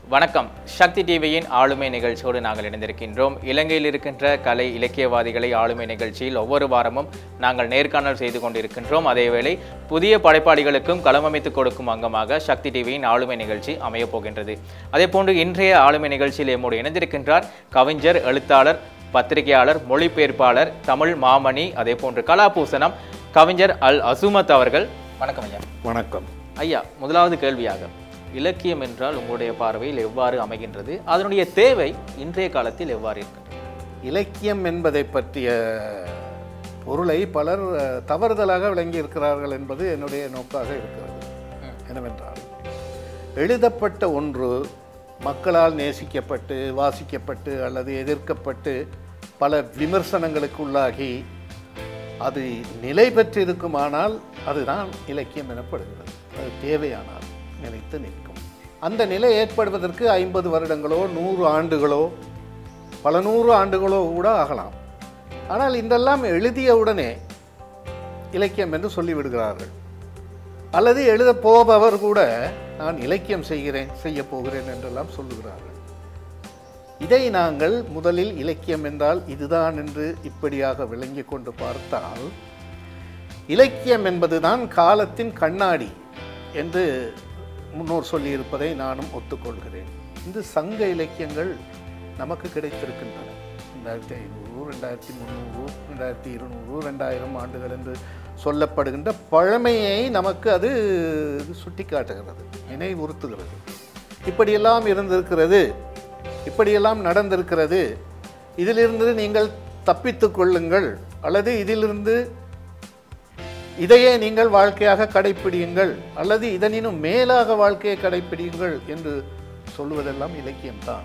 வணக்கம் சக்தி டிவியின் ஆளுமை நிகழ்ச்சியோடு நாங்கள் இணைந்திருக்கின்றோம் இலங்கையில் இருக்கின்ற கலை இலக்கியவாதிகளை ஆளுமை நிகழ்ச்சியில் ஒவ்வொரு வாரமும் நாங்கள் நேர்காணல் செய்து கொண்டிருக்கின்றோம் அதேவேளை புதிய படைப்பாளிகளுக்கும் களமமைத்து கொடுக்கும் அங்கமாக சக்தி டிவியின் ஆளுமை நிகழ்ச்சி அமையப் போகின்றது அதேபோன்று இன்றைய ஆளுமை நிகழ்ச்சியில் எம்மோடு இணைந்திருக்கின்றார் கவிஞர் எழுத்தாளர் பத்திரிகையாளர் மொழிபெயர்ப்பாளர் தமிழ் மாமணி அதேபோன்று கலாபூசணம் கவிஞர் அல் அசுமத் அவர்கள் வணக்கம் ஐயா வணக்கம் ஐயா முதலாவது கேள்வியாக இலக்கியம் என்றால் உங்களுடைய பார்வையில் எவ்வாறு அமைகின்றது அதனுடைய தேவை இன்றைய காலத்தில் எவ்வாறு இருக்கின்றது இலக்கியம் என்பதை பற்றிய பொருளை பலர் அஹ், தவறுதலாக விளங்கி இருக்கிறார்கள் என்பது என்னுடைய நோக்காக இருக்கிறது என்னவென்றால் எழுதப்பட்ட ஒன்று மக்களால் நேசிக்கப்பட்டு வாசிக்கப்பட்டு அல்லது எதிர்க்கப்பட்டு பல விமர்சனங்களுக்கு உள்ளாகி அது நிலை பெற்றிருக்குமானால் அதுதான் இலக்கியம் எனப்படுகிறது அது தேவையானால் நிலைத்து நிற்கும் அந்த நிலை ஏற்படுவதற்கு ஐம்பது வருடங்களோ நூறு ஆண்டுகளோ பல நூறு ஆண்டுகளோ கூட ஆகலாம் ஆனால் இன்றெல்லாம் எழுதியவுடனே இலக்கியம் என்று சொல்லிவிடுகிறார்கள் அல்லது எழுத போபவர் கூட நான் இலக்கியம் செய்கிறேன் செய்ய போகிறேன் என்றெல்லாம் சொல்லுகிறார்கள் இதை நாங்கள் முதலில் இலக்கியம் என்றால் இதுதான் என்று இப்படியாக விளங்கி கொண்டு பார்த்தால் இலக்கியம் என்பதுதான் காலத்தின் கண்ணாடி என்று முன்னோர் சொல்லியிருப்பதை நானும் ஒத்துக்கொள்கிறேன் இந்த சங்க இலக்கியங்கள் நமக்கு கிடைத்திருக்கின்றன ரெண்டாயிரத்தி ஐநூறு ரெண்டாயிரத்தி முந்நூறு ரெண்டாயிரத்தி இருநூறு ரெண்டாயிரம் ஆண்டுகள் என்று சொல்லப்படுகின்ற பழமையை நமக்கு அது சுட்டிக்காட்டுகிறது நினைவுறுத்துகிறது இப்படியெல்லாம் இருந்திருக்கிறது இப்படியெல்லாம் நடந்திருக்கிறது இதிலிருந்து நீங்கள் தப்பித்துக் கொள்ளுங்கள் அல்லது இதிலிருந்து இதையே நீங்கள் வாழ்க்கையாக கடைப்பிடியுங்கள் அல்லது இதனினும் மேலாக வாழ்க்கையை கடைப்பிடியுங்கள் என்று சொல்லுவதெல்லாம் இலக்கியம்தான்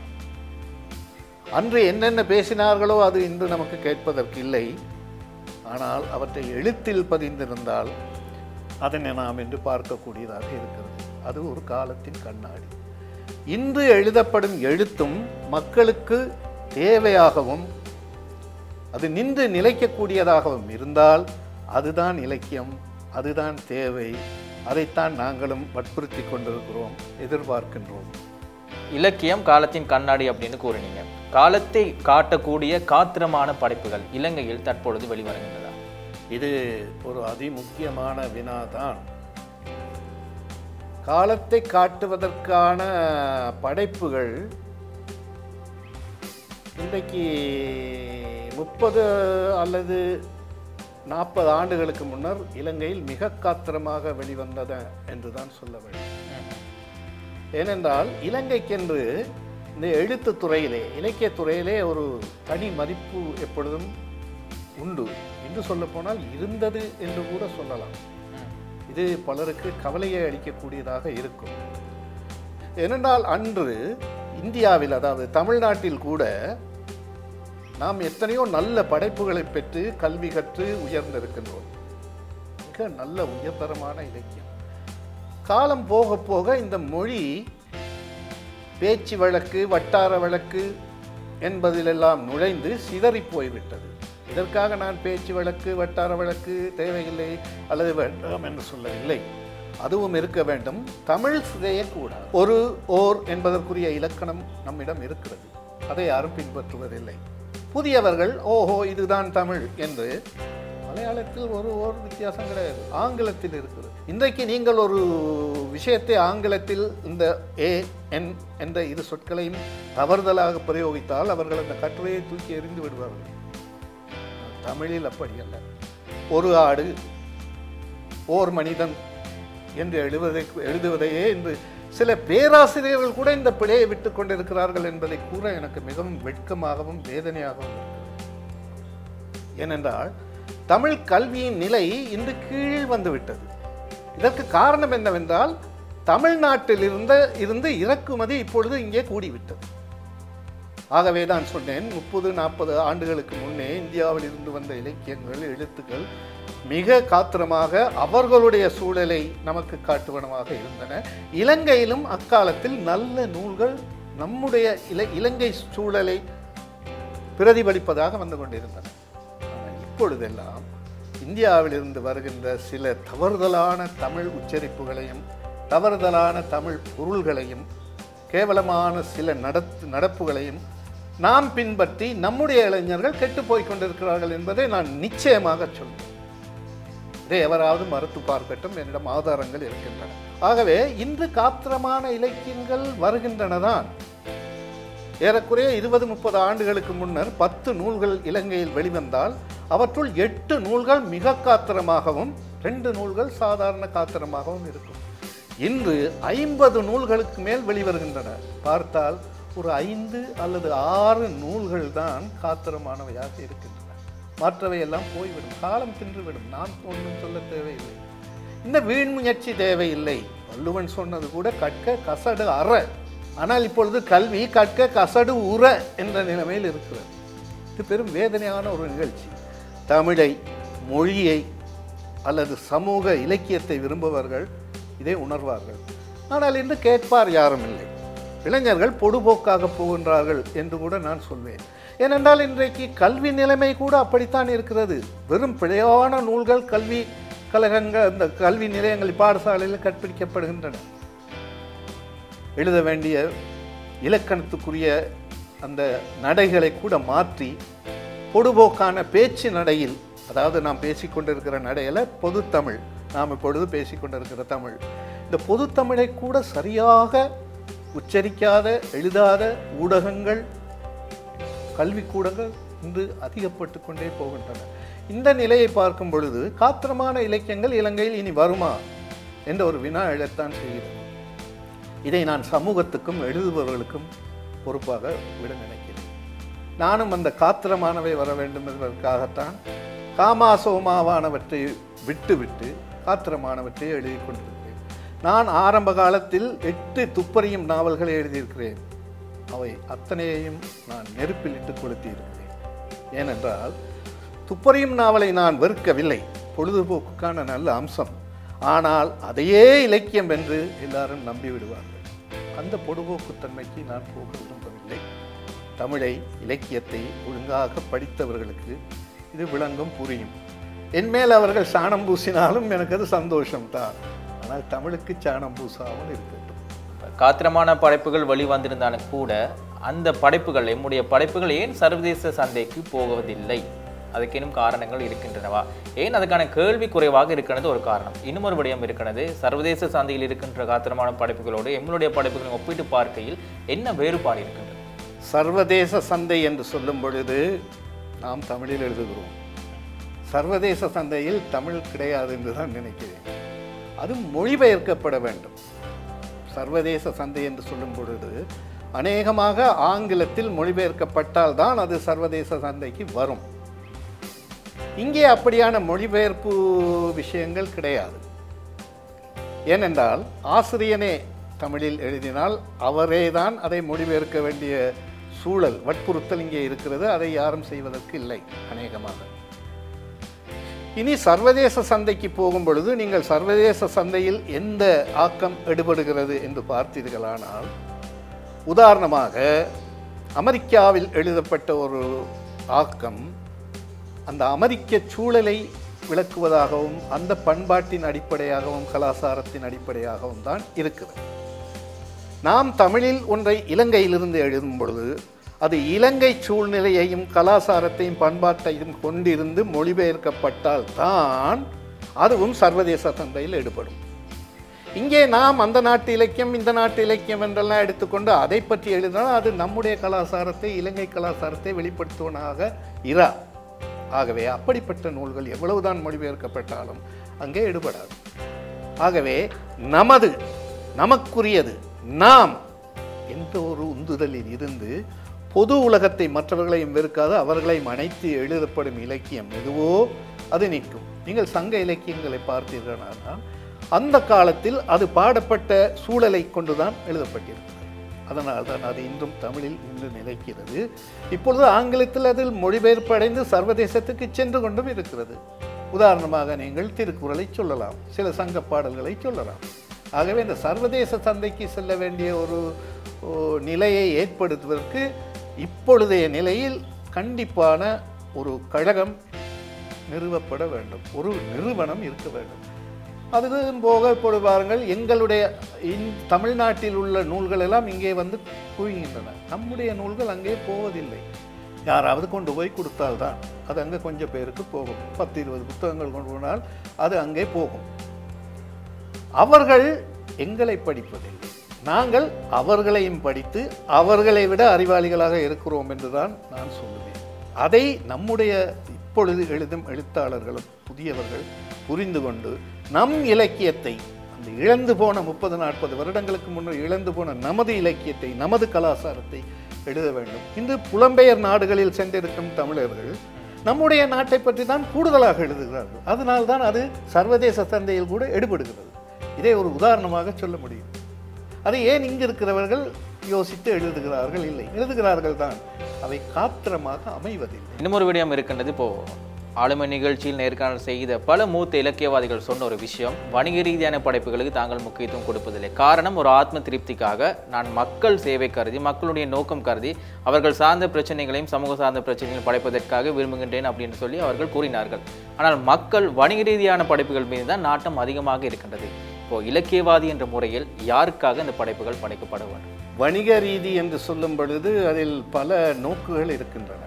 அன்று என்னென்ன பேசினார்களோ அது இன்று நமக்கு கேட்பதற்கு இல்லை ஆனால் அவற்றை எழுத்தில் பதிந்திருந்தால் அதனை நாம் என்று பார்க்கக்கூடியதாக இருக்கிறது அது ஒரு காலத்தின் கண்ணாடி இன்று எழுதப்படும் எழுத்தும் மக்களுக்கு தேவையாகவும் அது நின்று நிலைக்கக்கூடியதாகவும் இருந்தால் அதுதான் இலக்கியம் அதுதான் தேவை அதைத்தான் நாங்களும் வற்புறுத்தி கொண்டிருக்கிறோம் எதிர்பார்க்கின்றோம் இலக்கியம் காலத்தின் கண்ணாடி அப்படின்னு கூறினீங்க காலத்தை காட்டக்கூடிய காத்திரமான படைப்புகள் இலங்கையில் தற்பொழுது வெளிவருகின்றதா இது ஒரு அதிமுக்கியமான வினாதான் காலத்தை காட்டுவதற்கான படைப்புகள் இன்றைக்கு முப்பது அல்லது நாற்பது ஆண்டுகளுக்கு முன்னர் இலங்கையில் மிக காத்திரமாக வெளிவந்தது என்றுதான் சொல்ல வேண்டும் ஏனென்றால் இலங்கைக்கென்று இந்த எழுத்துத் துறையிலே இலக்கியத் துறையிலே ஒரு தனி மதிப்பு எப்பொழுதும் உண்டு என்று சொல்லப்போனால் இருந்தது என்று கூட சொல்லலாம் இது பலருக்கு கவலையை அளிக்கக்கூடியதாக இருக்கும் ஏனென்றால் அன்று இந்தியாவில் அதாவது தமிழ்நாட்டில் கூட நாம் எத்தனையோ நல்ல படைப்புகளை பெற்று கல்வி கற்று உயர்ந்திருக்கின்றோம் மிக நல்ல உயர்தரமான இலக்கியம் காலம் போக போக இந்த மொழி பேச்சு வழக்கு வட்டார வழக்கு என்பதிலெல்லாம் நுழைந்து சிதறி போய்விட்டது இதற்காக நான் பேச்சு வழக்கு வட்டார வழக்கு தேவையில்லை அல்லது வேண்டாம் என்று சொல்லவில்லை அதுவும் இருக்க வேண்டும் தமிழ் சிதையக்கூடாது ஒரு ஓர் என்பதற்குரிய இலக்கணம் நம்மிடம் இருக்கிறது அதை யாரும் பின்பற்றுவதில்லை புதியவர்கள் ஓஹோ இதுதான் தமிழ் என்று மலையாளத்தில் ஒரு ஓர் வித்தியாசம் கிடையாது ஆங்கிலத்தில் இருக்கிறது இன்றைக்கு நீங்கள் ஒரு விஷயத்தை ஆங்கிலத்தில் இந்த ஏ என் என்ற இரு சொற்களையும் தவறுதலாக பிரயோகித்தால் அவர்கள் அந்த கட்டுரையை தூக்கி எறிந்து விடுவார்கள் தமிழில் அப்படி அல்ல ஒரு ஆடு ஓர் மனிதன் என்று எழுதுவதை எழுதுவதையே இன்று சில பேராசிரியர்கள் கூட இந்த பிழையை விட்டு கொண்டிருக்கிறார்கள் என்பதை கூற எனக்கு மிகவும் வெட்கமாகவும் வேதனையாகவும் இருக்கிறது ஏனென்றால் தமிழ் கல்வியின் நிலை இன்று கீழ் வந்துவிட்டது இதற்கு காரணம் என்னவென்றால் தமிழ்நாட்டில் இருந்த இருந்து இறக்குமதி இப்பொழுது இங்கே கூடிவிட்டது ஆகவே தான் சொன்னேன் முப்பது நாற்பது ஆண்டுகளுக்கு முன்னே இந்தியாவில் இருந்து வந்த இலக்கியங்கள் எழுத்துக்கள் மிக காத்திரமாக அவர்களுடைய சூழலை நமக்கு காட்டுவனமாக இருந்தன இலங்கையிலும் அக்காலத்தில் நல்ல நூல்கள் நம்முடைய இல இலங்கை சூழலை பிரதிபலிப்பதாக வந்து கொண்டிருந்தன ஆனால் இப்பொழுதெல்லாம் இந்தியாவிலிருந்து வருகின்ற சில தவறுதலான தமிழ் உச்சரிப்புகளையும் தவறுதலான தமிழ் பொருள்களையும் கேவலமான சில நடத்து நடப்புகளையும் நாம் பின்பற்றி நம்முடைய இளைஞர்கள் கெட்டு போய் கொண்டிருக்கிறார்கள் என்பதை நான் நிச்சயமாக சொல்வேன் இதை எவராவது மறுத்து பார்க்கட்டும் என்னிடம் ஆதாரங்கள் இருக்கின்றன ஆகவே இன்று காத்திரமான இலக்கியங்கள் வருகின்றன தான் ஏறக்குறைய இருபது முப்பது ஆண்டுகளுக்கு முன்னர் பத்து நூல்கள் இலங்கையில் வெளிவந்தால் அவற்றுள் எட்டு நூல்கள் மிக காத்திரமாகவும் ரெண்டு நூல்கள் சாதாரண காத்திரமாகவும் இருக்கும் இன்று ஐம்பது நூல்களுக்கு மேல் வெளிவருகின்றன பார்த்தால் ஒரு ஐந்து அல்லது ஆறு நூல்கள் தான் காத்திரமானவையாக இருக்கின்றன மற்றவை எல்லாம் போய்விடும் காலம் தின்றுவிடும் நான் ஒன்றும் சொல்ல தேவையில்லை இந்த வீண் முயற்சி தேவையில்லை வள்ளுவன் சொன்னது கூட கற்க கசடு அற ஆனால் இப்பொழுது கல்வி கற்க கசடு உற என்ற நிலைமையில் இருக்கிறது இது பெரும் வேதனையான ஒரு நிகழ்ச்சி தமிழை மொழியை அல்லது சமூக இலக்கியத்தை விரும்புபவர்கள் இதை உணர்வார்கள் ஆனால் இன்று கேட்பார் யாரும் இல்லை இளைஞர்கள் பொடுபோக்காக போகின்றார்கள் என்று கூட நான் சொல்வேன் ஏனென்றால் இன்றைக்கு கல்வி நிலைமை கூட அப்படித்தான் இருக்கிறது வெறும் பிழையான நூல்கள் கல்வி கழகங்கள் இந்த கல்வி நிலையங்கள் பாடசாலையில் கற்பிக்கப்படுகின்றன எழுத வேண்டிய இலக்கணத்துக்குரிய அந்த நடைகளை கூட மாற்றி பொடுபோக்கான பேச்சு நடையில் அதாவது நாம் பேசிக்கொண்டிருக்கிற நடையில் பொதுத்தமிழ் நாம் இப்பொழுது பேசிக்கொண்டிருக்கிற தமிழ் இந்த பொதுத்தமிழை கூட சரியாக உச்சரிக்காத எழுதாத ஊடகங்கள் கல்விக்கூடங்கள் இன்று அதிகப்பட்டு கொண்டே போகின்றன இந்த நிலையை பார்க்கும் பொழுது காத்திரமான இலக்கியங்கள் இலங்கையில் இனி வருமா என்ற ஒரு வினா எழத்தான் செய்கிறது இதை நான் சமூகத்துக்கும் எழுதுபவர்களுக்கும் பொறுப்பாக விட நினைக்கிறேன் நானும் அந்த காத்திரமானவை வர வேண்டும் என்பதற்காகத்தான் காமாசோமாவானவற்றை விட்டுவிட்டு காத்திரமானவற்றை எழுதி கொண்டிருக்கிறேன் நான் ஆரம்ப காலத்தில் எட்டு துப்பறியும் நாவல்களை எழுதியிருக்கிறேன் அவை அத்தனையையும் நான் நெருப்பில் இட்டு கொளுத்தி இருக்கிறேன் ஏனென்றால் துப்பறியும் நாவலை நான் வெறுக்கவில்லை பொழுதுபோக்குக்கான நல்ல அம்சம் ஆனால் அதையே இலக்கியம் என்று எல்லாரும் நம்பி விடுவார்கள் அந்த பொடுபோக்குத்தன்மைக்கு நான் போக விரும்பவில்லை தமிழை இலக்கியத்தை ஒழுங்காக படித்தவர்களுக்கு இது விளங்கும் புரியும் என்மேல் அவர்கள் சாணம் பூசினாலும் எனக்கு அது சந்தோஷம்தான் ஆனால் தமிழுக்கு சாணம் பூசாமல் இருக்கட்டும் காத்திரமான படைப்புகள் வெளிவந்திருந்தாலும் கூட அந்த படைப்புகள் எம்முடைய படைப்புகள் ஏன் சர்வதேச சந்தைக்கு போவதில்லை அதுக்கேனும் காரணங்கள் இருக்கின்றனவா ஏன் அதுக்கான கேள்வி குறைவாக இருக்கிறது ஒரு காரணம் இன்னும் ஒரு விடயம் இருக்கிறது சர்வதேச சந்தையில் இருக்கின்ற காத்திரமான படைப்புகளோடு எம்முடைய படைப்புகளை ஒப்பிட்டு பார்க்கையில் என்ன வேறுபாடு இருக்கின்றது சர்வதேச சந்தை என்று சொல்லும் பொழுது நாம் தமிழில் எழுதுகிறோம் சர்வதேச சந்தையில் தமிழ் கிடையாது என்று தான் நினைக்கிறேன் அது மொழிபெயர்க்கப்பட வேண்டும் சர்வதேச சந்தை என்று சொல்லும் பொழுது அநேகமாக ஆங்கிலத்தில் மொழிபெயர்க்கப்பட்டால் தான் அது சர்வதேச சந்தைக்கு வரும் இங்கே அப்படியான மொழிபெயர்ப்பு விஷயங்கள் கிடையாது ஏனென்றால் ஆசிரியனே தமிழில் எழுதினால் அவரே தான் அதை மொழிபெயர்க்க வேண்டிய சூழல் வற்புறுத்தல் இங்கே இருக்கிறது அதை யாரும் செய்வதற்கு இல்லை அநேகமாக இனி சர்வதேச சந்தைக்கு போகும் பொழுது நீங்கள் சர்வதேச சந்தையில் எந்த ஆக்கம் எடுபடுகிறது என்று பார்த்தீர்களானால் உதாரணமாக அமெரிக்காவில் எழுதப்பட்ட ஒரு ஆக்கம் அந்த அமெரிக்க சூழலை விளக்குவதாகவும் அந்த பண்பாட்டின் அடிப்படையாகவும் கலாச்சாரத்தின் அடிப்படையாகவும் தான் இருக்கிறது நாம் தமிழில் ஒன்றை இலங்கையிலிருந்து எழுதும் பொழுது அது இலங்கை சூழ்நிலையையும் கலாச்சாரத்தையும் பண்பாட்டையும் கொண்டிருந்து மொழிபெயர்க்கப்பட்டால் தான் அதுவும் சர்வதேச சந்தையில் எடுபடும் இங்கே நாம் அந்த நாட்டு இலக்கியம் இந்த நாட்டு இலக்கியம் என்றெல்லாம் எடுத்துக்கொண்டு அதை பற்றி எழுதினால் அது நம்முடைய கலாச்சாரத்தை இலங்கை கலாச்சாரத்தை வெளிப்படுத்துவனாக இரா ஆகவே அப்படிப்பட்ட நூல்கள் எவ்வளவுதான் மொழிபெயர்க்கப்பட்டாலும் அங்கே எடுபடாது ஆகவே நமது நமக்குரியது நாம் என்ற ஒரு உந்துதலில் இருந்து பொது உலகத்தை மற்றவர்களையும் வெறுக்காது அவர்களையும் அணைத்து எழுதப்படும் இலக்கியம் எதுவோ அது நிற்கும் நீங்கள் சங்க இலக்கியங்களை பார்த்தீர்களானால் அந்த காலத்தில் அது பாடப்பட்ட சூழலை கொண்டுதான் எழுதப்பட்டிருக்கிறது அதனால் தான் அது இன்றும் தமிழில் இன்று நிலைக்கிறது இப்பொழுது ஆங்கிலத்தில் அதில் மொழிபெயர்ப்படைந்து சர்வதேசத்துக்கு சென்று கொண்டும் இருக்கிறது உதாரணமாக நீங்கள் திருக்குறளை சொல்லலாம் சில சங்க பாடல்களை சொல்லலாம் ஆகவே இந்த சர்வதேச சந்தைக்கு செல்ல வேண்டிய ஒரு ஓ, நிலையை ஏற்படுத்துவதற்கு இப்பொழுதைய நிலையில் கண்டிப்பான ஒரு கழகம் நிறுவப்பட வேண்டும் ஒரு நிறுவனம் இருக்க வேண்டும் அதுவும் போக இப்பொழுது பாருங்கள் எங்களுடைய இந் தமிழ்நாட்டில் உள்ள நூல்கள் எல்லாம் இங்கே வந்து குவிகின்றன நம்முடைய நூல்கள் அங்கே போவதில்லை யாராவது கொண்டு போய் கொடுத்தால்தான் அது அங்கே கொஞ்சம் பேருக்கு போகும் பத்து இருபது புத்தகங்கள் கொண்டு போனால் அது அங்கே போகும் அவர்கள் எங்களை படிப்பதில்லை நாங்கள் அவர்களையும் படித்து அவர்களை விட அறிவாளிகளாக இருக்கிறோம் என்றுதான் நான் சொல்லுவேன் அதை நம்முடைய இப்பொழுது எழுதும் எழுத்தாளர்களும் புதியவர்கள் புரிந்து கொண்டு நம் இலக்கியத்தை அந்த இழந்து போன முப்பது நாற்பது வருடங்களுக்கு முன்னர் இழந்து போன நமது இலக்கியத்தை நமது கலாச்சாரத்தை எழுத வேண்டும் இன்று புலம்பெயர் நாடுகளில் சென்றிருக்கும் தமிழர்கள் நம்முடைய நாட்டை பற்றி தான் கூடுதலாக எழுதுகிறார்கள் அதனால்தான் அது சர்வதேச சந்தையில் கூட எடுபடுகிறது இதை ஒரு உதாரணமாக சொல்ல முடியும் அதை ஏன் இங்கு இருக்கிறவர்கள் யோசித்து எழுதுகிறார்கள் இல்லை எழுதுகிறார்கள் தான் அவை காத்திரமாக அமைவதில்லை இன்னும் ஒரு விடயம் இருக்கின்றது இப்போ ஆளுமை நிகழ்ச்சியில் நேர்காணல் செய்த பல மூத்த இலக்கியவாதிகள் சொன்ன ஒரு விஷயம் வணிக ரீதியான படைப்புகளுக்கு தாங்கள் முக்கியத்துவம் கொடுப்பதில்லை காரணம் ஒரு ஆத்ம திருப்திக்காக நான் மக்கள் சேவை கருதி மக்களுடைய நோக்கம் கருதி அவர்கள் சார்ந்த பிரச்சனைகளையும் சமூக சார்ந்த பிரச்சனைகளையும் படைப்பதற்காக விரும்புகின்றேன் அப்படின்னு சொல்லி அவர்கள் கூறினார்கள் ஆனால் மக்கள் வணிக ரீதியான படைப்புகள் மீது தான் நாட்டம் அதிகமாக இருக்கின்றது இப்போ இலக்கியவாதி என்ற முறையில் யாருக்காக இந்த படைப்புகள் படைக்கப்பட வேண்டும் வணிக ரீதி என்று சொல்லும் பொழுது அதில் பல நோக்குகள் இருக்கின்றன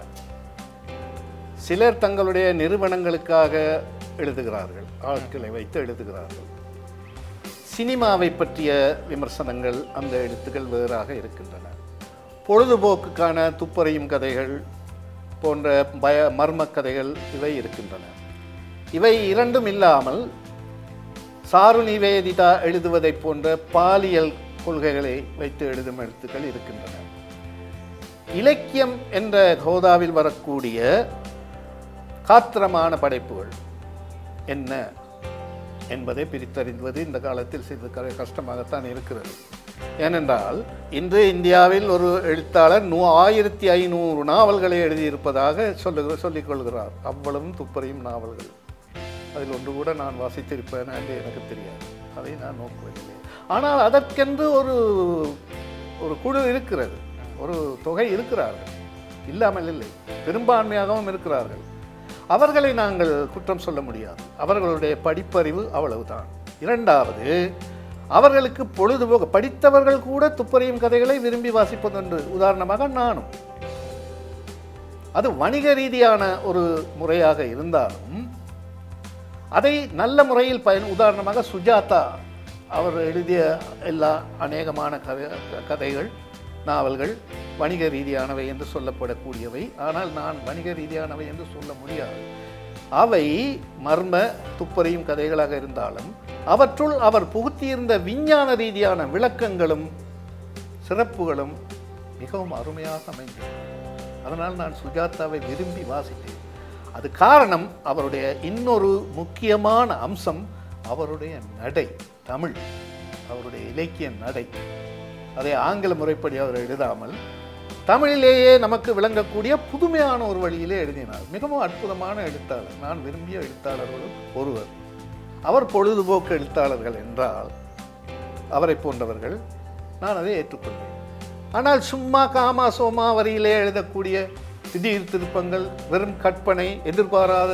சிலர் தங்களுடைய நிறுவனங்களுக்காக எழுதுகிறார்கள் ஆட்களை வைத்து எழுதுகிறார்கள் சினிமாவை பற்றிய விமர்சனங்கள் அந்த எழுத்துக்கள் வேறாக இருக்கின்றன பொழுதுபோக்குக்கான துப்பறியும் கதைகள் போன்ற பய மர்ம கதைகள் இவை இருக்கின்றன இவை இரண்டும் இல்லாமல் சாரு நிவேதிதா எழுதுவதைப் போன்ற பாலியல் கொள்கைகளை வைத்து எழுதும் எழுத்துக்கள் இருக்கின்றன இலக்கியம் என்ற ஹோதாவில் வரக்கூடிய காத்திரமான படைப்புகள் என்ன என்பதை பிரித்தறிந்துவது இந்த காலத்தில் சிறிது க- கஷ்டமாகத்தான் இருக்கிறது ஏனென்றால் இன்று இந்தியாவில் ஒரு எழுத்தாளர் நூ ஆயிரத்தி ஐநூறு நாவல்களை எழுதியிருப்பதாக சொல்லுகிற சொல்லிக் கொள்கிறார் அவ்வளவும் துப்பறியும் நாவல்கள் அதில் ஒன்று கூட நான் வாசித்திருப்பேன் என்று எனக்கு தெரியாது அதை நான் நோக்குவதில்லை ஆனால் அதற்கென்று ஒரு ஒரு குழு இருக்கிறது ஒரு தொகை இருக்கிறார்கள் இல்லாமல் இல்லை பெரும்பான்மையாகவும் இருக்கிறார்கள் அவர்களை நாங்கள் குற்றம் சொல்ல முடியாது அவர்களுடைய படிப்பறிவு அவ்வளவுதான் இரண்டாவது அவர்களுக்கு பொழுதுபோக்கு படித்தவர்கள் கூட துப்பறியும் கதைகளை விரும்பி வாசிப்பதுண்டு உதாரணமாக நானும் அது வணிக ரீதியான ஒரு முறையாக இருந்தாலும் அதை நல்ல முறையில் பயன் உதாரணமாக சுஜாதா அவர் எழுதிய எல்லா அநேகமான கதை கதைகள் நாவல்கள் வணிக ரீதியானவை என்று சொல்லப்படக்கூடியவை ஆனால் நான் வணிக ரீதியானவை என்று சொல்ல முடியாது அவை மர்ம துப்பறியும் கதைகளாக இருந்தாலும் அவற்றுள் அவர் புகுத்தியிருந்த விஞ்ஞான ரீதியான விளக்கங்களும் சிறப்புகளும் மிகவும் அருமையாக அமைந்தது அதனால் நான் சுஜாதாவை விரும்பி வாசித்தேன் அது காரணம் அவருடைய இன்னொரு முக்கியமான அம்சம் அவருடைய நடை தமிழ் அவருடைய இலக்கிய நடை அதை ஆங்கில முறைப்படி அவர் எழுதாமல் தமிழிலேயே நமக்கு விளங்கக்கூடிய புதுமையான ஒரு வழியிலே எழுதினார் மிகவும் அற்புதமான எழுத்தாளர் நான் விரும்பிய எழுத்தாளர்களும் ஒருவர் அவர் பொழுதுபோக்கு எழுத்தாளர்கள் என்றால் அவரை போன்றவர்கள் நான் அதை ஏற்றுக்கொள்வேன் ஆனால் சும்மா காமா சோமா வரியிலே எழுதக்கூடிய திடீர் திருப்பங்கள் வெறும் கற்பனை எதிர்பாராத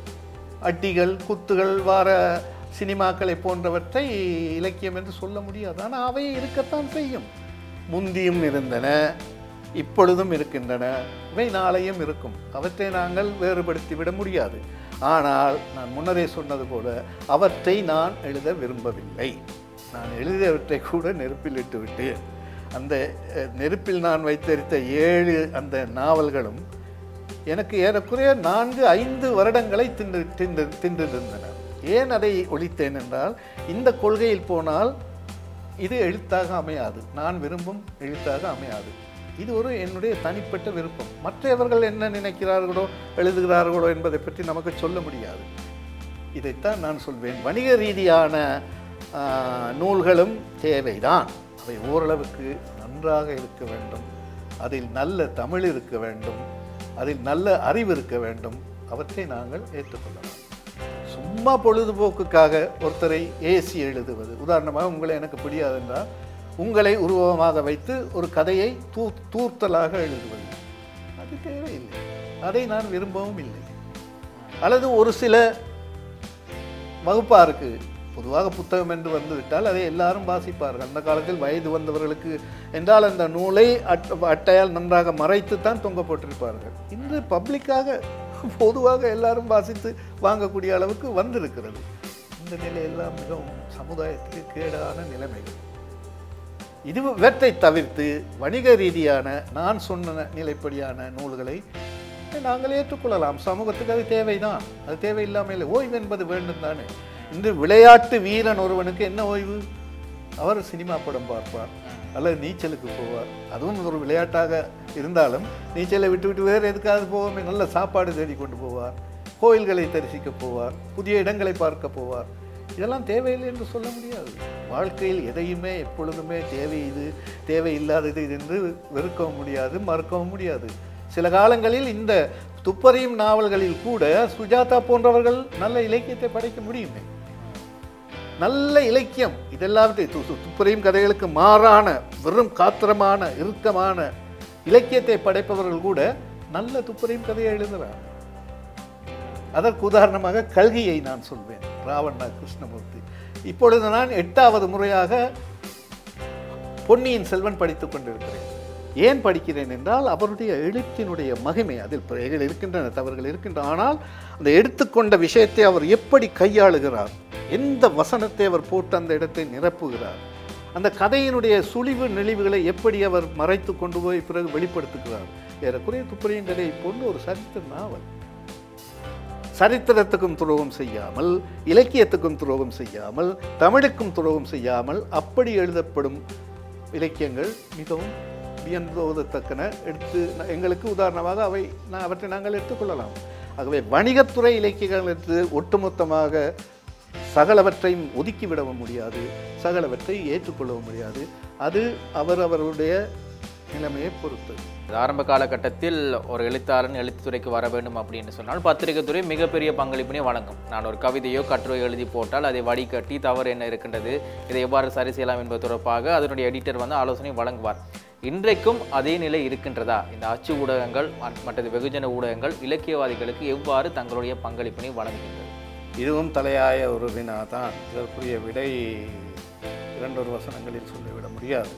அட்டிகள் குத்துகள் வார சினிமாக்களை போன்றவற்றை இலக்கியம் என்று சொல்ல முடியாது ஆனால் அவை இருக்கத்தான் செய்யும் முந்தியும் இருந்தன இப்பொழுதும் இருக்கின்றன இவை நாளையும் இருக்கும் அவற்றை நாங்கள் வேறுபடுத்தி விட முடியாது ஆனால் நான் முன்னரே சொன்னது போல அவற்றை நான் எழுத விரும்பவில்லை நான் எழுதியவற்றை கூட நெருப்பில் இட்டு விட்டு அந்த அஹ், நெருப்பில் நான் வைத்தெரித்த ஏழு அந்த நாவல்களும் எனக்கு ஏறக்குறைய நான்கு ஐந்து வருடங்களை தின்று தின்று தின்றிருந்தன ஏன் அதை ஒழித்தேன் என்றால் இந்த கொள்கையில் போனால் இது எழுத்தாக அமையாது நான் விரும்பும் எழுத்தாக அமையாது இது ஒரு என்னுடைய தனிப்பட்ட விருப்பம் மற்றவர்கள் என்ன நினைக்கிறார்களோ எழுதுகிறார்களோ என்பதை பற்றி நமக்கு சொல்ல முடியாது இதைத்தான் நான் சொல்வேன் வணிக ரீதியான ஆ, நூல்களும் தேவைதான் அவை ஓரளவுக்கு நன்றாக இருக்க வேண்டும் அதில் நல்ல தமிழ் இருக்க வேண்டும் அதில் நல்ல அறிவு இருக்க வேண்டும் அவற்றை நாங்கள் ஏற்றுக்கொள்ளலாம் சும்மா பொழுதுபோக்குக்காக ஒருத்தரை ஏசி எழுதுவது உதாரணமாக உங்களை எனக்கு பிடியாது என்றால் உங்களை உருவமாக வைத்து ஒரு கதையை தூ தூர்த்தலாக எழுதுவது அது தேவையில்லை அதை நான் விரும்பவும் இல்லை அல்லது ஒரு சில வகுப்பாருக்கு பொதுவாக புத்தகம் என்று வந்துவிட்டால் அதை எல்லாரும் வாசிப்பார்கள் அந்த காலத்தில் வயது வந்தவர்களுக்கு என்றால் அந்த நூலை அட் அட்டையால் நன்றாக மறைத்து தான் தொங்க போட்டிருப்பார்கள் இன்று பப்ளிக்காக பொதுவாக எல்லாரும் வாசித்து வாங்கக்கூடிய அளவுக்கு வந்திருக்கிறது இந்த நிலையெல்லாம் மிகவும் சமுதாயத்துக்கு கேடான நிலைமைகள் இது இவற்றை தவிர்த்து வணிக ரீதியான நான் சொன்ன நிலைப்படியான நூல்களை நாங்கள் ஏற்றுக்கொள்ளலாம் சமூகத்துக்கு அது தேவைதான் அது தேவையில்லாமல் இல்லை ஓய்வு என்பது வேண்டும் தானே இன்று விளையாட்டு வீரன் ஒருவனுக்கு என்ன ஓய்வு அவர் சினிமா படம் பார்ப்பார் அல்லது நீச்சலுக்கு போவார் அதுவும் ஒரு விளையாட்டாக இருந்தாலும் நீச்சலை விட்டு விட்டு வேறு எதுக்காவது போவோமே நல்ல சாப்பாடு தேடி கொண்டு போவார் கோயில்களை தரிசிக்க போவார் புதிய இடங்களை பார்க்க போவார் இதெல்லாம் தேவையில்லை என்று சொல்ல முடியாது வாழ்க்கையில் எதையுமே எப்பொழுதுமே தேவை இது தேவையில்லாதது இது என்று வெறுக்கவும் முடியாது மறுக்கவும் முடியாது சில காலங்களில் இந்த துப்பறியும் நாவல்களில் கூட சுஜாதா போன்றவர்கள் நல்ல இலக்கியத்தை படைக்க முடியுமே நல்ல இலக்கியம் இதெல்லாவற்றையும் து- து- துப்பறியும் கதைகளுக்கு மாறான வெறும் காத்திரமான இறுக்கமான இலக்கியத்தை படைப்பவர்கள் கூட நல்ல துப்பறியும் கதையை எழுதுகிறார் அதற்கு உதாரணமாக கல்கியை நான் சொல்வேன் ராவண்ணா கிருஷ்ணமூர்த்தி இப்பொழுது நான் எட்டாவது முறையாக பொன்னியின் செல்வன் படித்துக் கொண்டிருக்கிறேன் ஏன் படிக்கிறேன் என்றால் அவருடைய எழுத்தினுடைய மகிமை அதில் பிழைகள் இருக்கின்றன தவறுகள் இருக்கின்றன ஆனால் அந்த எடுத்துக்கொண்ட விஷயத்தை அவர் எப்படி கையாளுகிறார் எந்த வசனத்தை அவர் போட்டு அந்த இடத்தை நிரப்புகிறார் அந்த கதையினுடைய சுழிவு நெளிவுகளை எப்படி அவர் மறைத்து கொண்டு போய் பிறகு வெளிப்படுத்துகிறார் ஏறக்குறைய துப்பறியும் கதை போன்று ஒரு சரித்திர நாவல் சரித்திரத்துக்கும் துரோகம் செய்யாமல் இலக்கியத்துக்கும் துரோகம் செய்யாமல் தமிழுக்கும் துரோகம் செய்யாமல் அப்படி எழுதப்படும் இலக்கியங்கள் மிகவும் வியந்தோதத்தக்கன எடுத்து ந- எங்களுக்கு உதாரணமாக அவை நான் அவற்றை நாங்கள் எடுத்துக்கொள்ளலாம் ஆகவே வணிகத்துறை இலக்கியங்கள் எடுத்து ஒட்டுமொத்தமாக சகலவற்றையும் ஒதுக்கிவிடவும் முடியாது சகலவற்றை ஏற்றுக்கொள்ளவும் முடியாது அது அவர் அவருடைய நிலைமையை பொறுத்தது ஆரம்ப காலகட்டத்தில் ஒரு எழுத்தாளன் எழுத்துத்துறைக்கு வர வேண்டும் அப்படின்னு சொன்னால் பத்திரிகை துறை மிகப்பெரிய பங்களிப்பினை வழங்கும் நான் ஒரு கவிதையோ கட்டுரையோ எழுதி போட்டால் அதை வடிகட்டி தவறு என்ன இருக்கின்றது இதை எவ்வாறு சரி செய்யலாம் என்பது தொடர்பாக அதனுடைய எடிட்டர் வந்து ஆலோசனை வழங்குவார் இன்றைக்கும் அதே நிலை இருக்கின்றதா இந்த அச்சு ஊடகங்கள் மற்ற- மற்றது வெகுஜன ஊடகங்கள் இலக்கியவாதிகளுக்கு எவ்வாறு தங்களுடைய பங்களிப்பினை வழங்குகின்றது இதுவும் தலையாய ஒரு வினா தான் இதற்குரிய விடை இரண்டொரு வசனங்களில் சொல்லிவிட முடியாது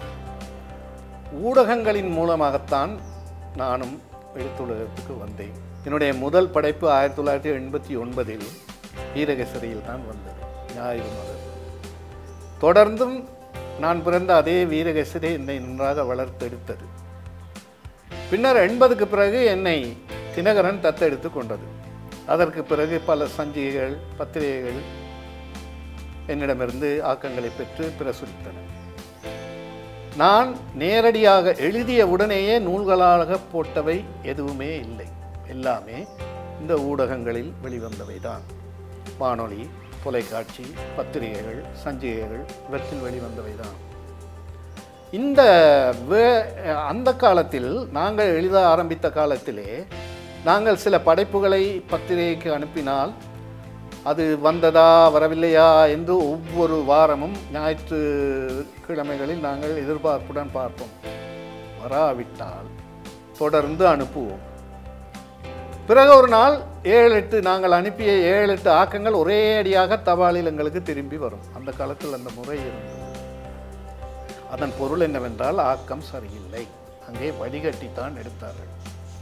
ஊடகங்களின் மூலமாகத்தான் நானும் எழுத்துலகத்துக்கு வந்தேன் என்னுடைய முதல் படைப்பு ஆயிரத்தி தொள்ளாயிரத்தி எண்பத்தி ஒன்பதில் வீரகேசரியில் தான் வந்தது ஞாயிறு மலர் தொடர்ந்தும் நான் பிறந்த அதே வீரகேசரி என்னை நன்றாக வளர்த்தெடுத்தது பின்னர் எண்பதுக்கு பிறகு என்னை தினகரன் தத்தெடுத்து கொண்டது அதற்கு பிறகு பல சஞ்சிகைகள் பத்திரிகைகள் என்னிடமிருந்து ஆக்கங்களை பெற்று பிரசுரித்தன நான் நேரடியாக எழுதிய உடனேயே நூல்களாக போட்டவை எதுவுமே இல்லை எல்லாமே இந்த ஊடகங்களில் வெளிவந்தவை தான் வானொலி தொலைக்காட்சி பத்திரிகைகள் சஞ்சிகைகள் இவற்றில் வெளிவந்தவை தான் இந்த வே- அந்த காலத்தில் நாங்கள் எழுத ஆரம்பித்த காலத்திலே நாங்கள் சில படைப்புகளை பத்திரிகைக்கு அனுப்பினால் அது வந்ததா வரவில்லையா என்று ஒவ்வொரு வாரமும் ஞாயிற்றுக்கிழமைகளில் நாங்கள் எதிர்பார்ப்புடன் பார்ப்போம் வராவிட்டால் தொடர்ந்து அனுப்புவோம் பிறகு ஒரு நாள் ஏழு எட்டு நாங்கள் அனுப்பிய ஏழு எட்டு ஆக்கங்கள் ஒரே அடியாக தபாலில் எங்களுக்கு திரும்பி வரும் அந்த காலத்தில் அந்த முறை இருந்தது அதன் பொருள் என்னவென்றால் ஆக்கம் சரியில்லை அங்கே வடிகட்டித்தான் எடுத்தார்கள்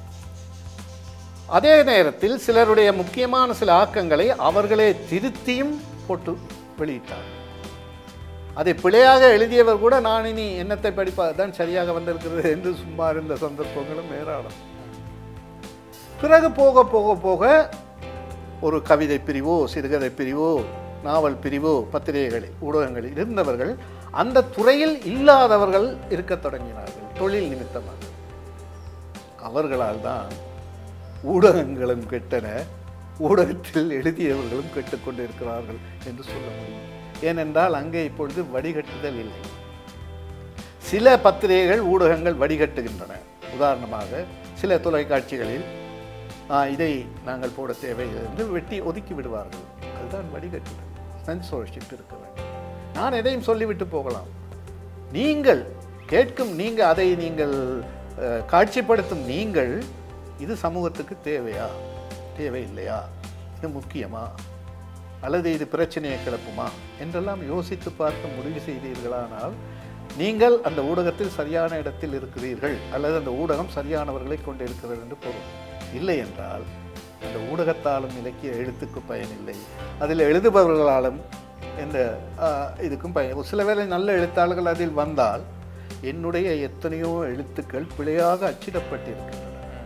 அதே நேரத்தில் சிலருடைய முக்கியமான சில ஆக்கங்களை அவர்களே திருத்தியும் போட்டு வெளியிட்டார் அதை பிழையாக எழுதியவர் கூட நான் இனி என்னத்தை படிப்பா தான் சரியாக வந்திருக்கிறது என்று சும்மா இருந்த சந்தர்ப்பங்களும் ஏராளம் பிறகு போக போக போக ஒரு கவிதை பிரிவோ சிறுகதை பிரிவோ நாவல் பிரிவோ பத்திரிகைகளில் ஊடகங்களில் இருந்தவர்கள் அந்த துறையில் இல்லாதவர்கள் இருக்கத் தொடங்கினார்கள் தொழில் நிமித்தமாக அவர்களால் தான் ஊடகங்களும் கெட்டன ஊடகத்தில் எழுதியவர்களும் கெட்டுக்கொண்டு இருக்கிறார்கள் என்று சொல்ல முடியும் ஏனென்றால் அங்கே இப்பொழுது வடிகட்டுதல் இல்லை சில பத்திரிகைகள் ஊடகங்கள் வடிகட்டுகின்றன உதாரணமாக சில தொலைக்காட்சிகளில் "ஆ, இதை நாங்கள் போட தேவையில்லை என்று வெட்டி ஒதுக்கி விடுவார்கள் அதுதான் வடிகட்டுதல் சென்சோர்ஷிப் இருக்க வேண்டும் நான் எதையும் சொல்லிவிட்டு போகலாம் நீங்கள் கேட்கும் நீங்கள் அதை நீங்கள் அஹ், காட்சிப்படுத்தும் நீங்கள் இது சமூகத்துக்கு தேவையா தேவையில்லையா இது முக்கியமா அல்லது இது பிரச்சனையை கிளப்புமா என்றெல்லாம் யோசித்து பார்த்து முடிவு செய்தீர்களானால் நீங்கள் அந்த ஊடகத்தில் சரியான இடத்தில் இருக்கிறீர்கள் அல்லது அந்த ஊடகம் சரியானவர்களை கொண்டிருக்கிறது என்று பொருள் இல்லை என்றால் அந்த ஊடகத்தாலும் இலக்கிய எழுத்துக்கு பயனில்லை அதில் எழுதுபவர்களாலும் எந்த ஆஹ், இதுக்கும் பயன் சில வேளை நல்ல எழுத்தாளர்கள் அதில் வந்தால் என்னுடைய எத்தனையோ எழுத்துக்கள் பிழையாக அச்சிடப்பட்டிருக்கின்றன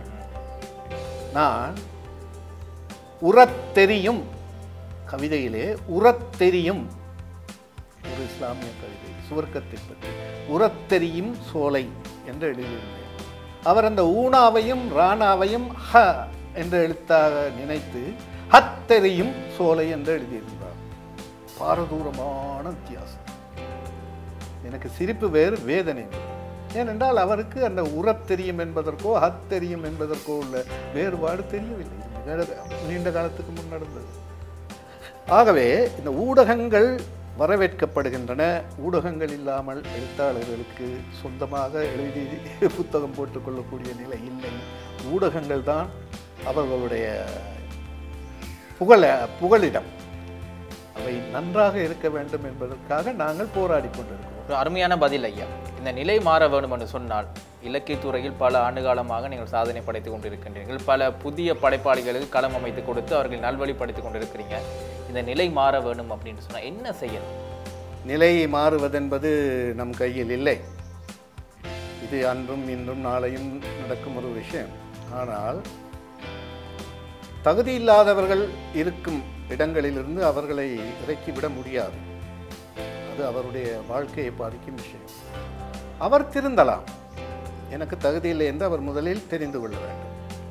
நான் உரத்தெரியும் கவிதையிலே உரத்தெரியும் ஒரு இஸ்லாமிய கவிதை சுவர்க்கத்தை பற்றி உரத்தெரியும் சோலை என்று எழுதியிருந்தேன் அவர் அந்த ஊனாவையும் ராணாவையும் ஹ என்ற எழுத்தாக நினைத்து ஹத்தெரியும் சோலை என்று எழுதியிருந்தார் பாரதூரமான வித்தியாசம் எனக்கு சிரிப்பு வேறு வேதனை வேறு. ஏனென்றால் அவருக்கு அந்த உரத் தெரியும் என்பதற்கோ ஹத் தெரியும் என்பதற்கோ உள்ள வேறுபாடு தெரியவில்லை இது மிக நீண்ட காலத்துக்கு முன் நடந்தது ஆகவே இந்த ஊடகங்கள் வரவேற்கப்படுகின்றன ஊடகங்கள் இல்லாமல் எழுத்தாளர்களுக்கு சொந்தமாக எழுதி புத்தகம் போட்டுக்கொள்ளக்கூடிய நிலை இல்லை ஊடகங்கள் தான் அவர்களுடைய புகழ புகலிடம் அவை நன்றாக இருக்க வேண்டும் என்பதற்காக நாங்கள் போராடி கொண்டிருக்கிறோம் ஒரு அருமையான பதில் ஐயா இந்த நிலை மாற வேண்டும் என்று சொன்னால் இலக்கியத்துறையில் பல ஆண்டு காலமாக நீங்கள் சாதனை படைத்துக் கொண்டிருக்கின்றீர்கள் பல புதிய படைப்பாளிகளுக்கு களம் அமைத்து கொடுத்து அவர்களை நல்வழிப்படுத்திக் கொண்டிருக்கிறீங்க இந்த நிலை மாற வேண்டும் அப்படின்னு சொன்னால் என்ன செய்யணும் நிலை மாறுவதென்பது நம் கையில் இல்லை இது அன்றும் இன்றும் நாளையும் நடக்கும் ஒரு விஷயம் ஆனால் தகுதி இல்லாதவர்கள் இருக்கும் இடங்களிலிருந்து அவர்களை இறக்கிவிட முடியாது அது அவருடைய வாழ்க்கையை பாதிக்கும் விஷயம் அவர் திருந்தலாம் எனக்கு தகுதி இல்லை என்று அவர் முதலில் தெரிந்து கொள்ள வேண்டும்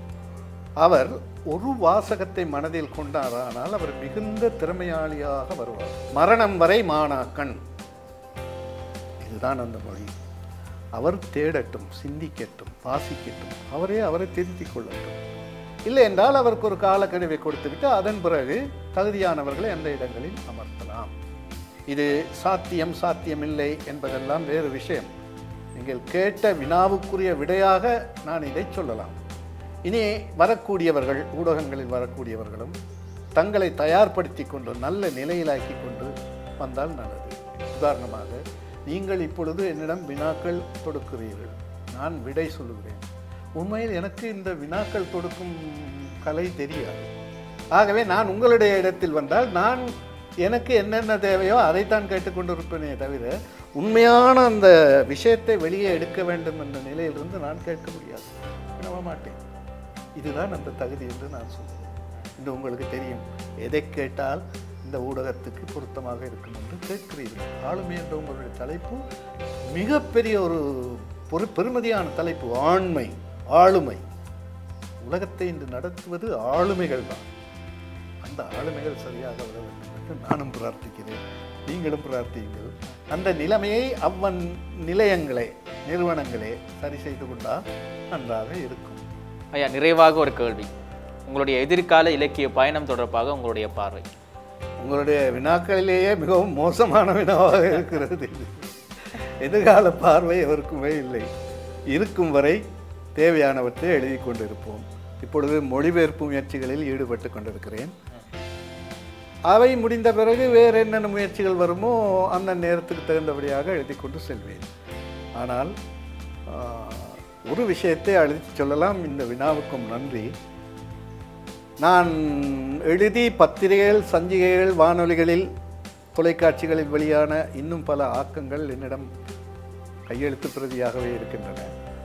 அவர் ஒரு வாசகத்தை மனதில் கொண்டாரானால் அவர் மிகுந்த திறமையாளியாக வருவார் மரணம் வரை மாணாக்கன் இதுதான் அந்த மொழி அவர் தேடட்டும் சிந்திக்கட்டும் வாசிக்கட்டும் அவரே அவரை திருத்திக் கொள்ளட்டும் இல்லை என்றால் அவருக்கு ஒரு காலக்கெடுவை கொடுத்துவிட்டு அதன் பிறகு தகுதியானவர்களை அந்த இடங்களில் அமர்த்தலாம் இது சாத்தியம் சாத்தியமில்லை என்பதெல்லாம் வேறு விஷயம் நீங்கள் கேட்ட வினாவுக்குரிய விடையாக நான் இதை சொல்லலாம் இனி வரக்கூடியவர்கள் ஊடகங்களில் வரக்கூடியவர்களும் தங்களை தயார்படுத்தி கொண்டு நல்ல நிலையிலாக்கி கொண்டு வந்தால் நல்லது உதாரணமாக நீங்கள் இப்பொழுது என்னிடம் வினாக்கள் தொடுக்கிறீர்கள் நான் விடை சொல்லுகிறேன் உண்மையில் எனக்கு இந்த வினாக்கள் தொடுக்கும் கலை தெரியாது ஆகவே நான் உங்களுடைய இடத்தில் வந்தால் நான் எனக்கு என்னென்ன தேவையோ அதைத்தான் கேட்டுக்கொண்டிருப்பேனே தவிர உண்மையான அந்த விஷயத்தை வெளியே எடுக்க வேண்டும் என்ற நிலையிலிருந்து நான் கேட்க முடியாது வினவ மாட்டேன் இதுதான் அந்த தகுதி என்று நான் சொல்கிறேன் இது உங்களுக்கு தெரியும் எதை கேட்டால் இந்த ஊடகத்துக்கு பொருத்தமாக இருக்கும் என்று கேட்கிறீர்கள் ஆளுமை என்ற உங்களுடைய தலைப்பு மிகப்பெரிய ஒரு பொறு பெருமதியான தலைப்பு ஆண்மை ஆளுமை உலகத்தை இன்று நடத்துவது ஆளுமைகள் தான் அந்த ஆளுமைகள் சரியாக வர வேண்டும் என்று நானும் பிரார்த்திக்கிறேன் நீங்களும் பிரார்த்தியுங்கள் அந்த நிலைமையை அவ்வன் நிலையங்களே நிறுவனங்களே சரி செய்து கொண்டால் நன்றாக இருக்கும் ஐயா நிறைவாக ஒரு கேள்வி உங்களுடைய எதிர்கால இலக்கிய பயணம் தொடர்பாக உங்களுடைய பார்வை உங்களுடைய வினாக்களிலேயே மிகவும் மோசமான வினாவாக இருக்கிறது இது. எதிர்கால பார்வை எவருக்குமே இல்லை இருக்கும் வரை தேவையானவற்றை எழுதி கொண்டிருப்போம் இப்பொழுது மொழிபெயர்ப்பு முயற்சிகளில் ஈடுபட்டு கொண்டிருக்கிறேன் அவை முடிந்த பிறகு வேறு என்னென்ன முயற்சிகள் வருமோ அந்த நேரத்துக்கு தகுந்தபடியாக எழுதி கொண்டு செல்வேன் ஆனால் ஆஹ், ஒரு விஷயத்தை அழுத்தி சொல்லலாம் இந்த வினாவுக்கும் நன்றி நான் எழுதி பத்திரிகைகள் சஞ்சிகைகள் வானொலிகளில் தொலைக்காட்சிகளில் வெளியான இன்னும் பல ஆக்கங்கள் என்னிடம் கையெழுத்து பிரதியாகவே இருக்கின்றன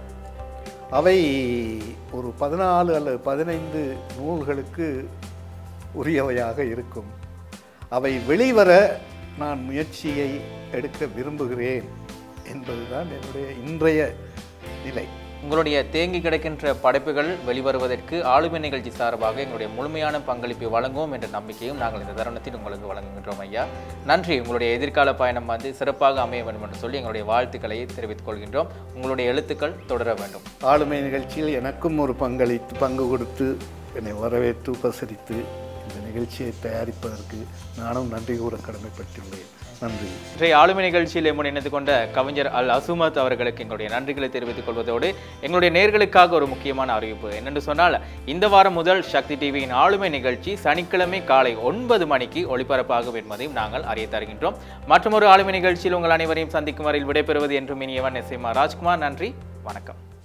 அவை ஒரு பதினாலு அல்லது பதினைந்து நூல்களுக்கு உரியவையாக இருக்கும் அவை வெளிவர நான் முயற்சியை எடுக்க விரும்புகிறேன் என்பதுதான் என்னுடைய இன்றைய நிலை உங்களுடைய தேங்கி கிடக்கின்ற படைப்புகள் வெளிவருவதற்கு ஆளுமை நிகழ்ச்சி சார்பாக எங்களுடைய முழுமையான பங்களிப்பை வழங்குவோம் என்ற நம்பிக்கையும் நாங்கள் இந்த தருணத்தில் உங்களுக்கு வழங்குகின்றோம் ஐயா நன்றி உங்களுடைய எதிர்கால பயணம் வந்து சிறப்பாக அமைய வேண்டும் என்று சொல்லி எங்களுடைய வாழ்த்துக்களை தெரிவித்துக் கொள்கின்றோம் உங்களுடைய எழுத்துக்கள் தொடர வேண்டும் ஆளுமை நிகழ்ச்சியில் எனக்கும் ஒரு பங்களித்து பங்கு கொடுத்து என்னை வரவேற்று உபசரித்து இந்த நிகழ்ச்சியை தயாரிப்பதற்கு நானும் நன்றி கூற கடமைப்பட்டுள்ளேன் நன்றி இன்றைய ஆளுமை நிகழ்ச்சியில் எம்முடன் இணைந்து கொண்ட கவிஞர் அல் அசுமத் அவர்களுக்கு எங்களுடைய நன்றிகளை தெரிவித்துக் கொள்வதோடு எங்களுடைய நேர்களுக்காக ஒரு முக்கியமான அறிவிப்பு என்னென்று சொன்னால் இந்த வாரம் முதல் சக்தி டிவியின் ஆளுமை நிகழ்ச்சி சனிக்கிழமை காலை ஒன்பது மணிக்கு ஒளிபரப்பாகும் என்பதையும் நாங்கள் அறிய தருகின்றோம் மற்றொரு ஆளுமை நிகழ்ச்சியில் உங்கள் அனைவரையும் சந்திக்கும் வரையில் விடைபெறுவது என்றும் இனியவன் எஸ் ராஜ்குமார் நன்றி வணக்கம்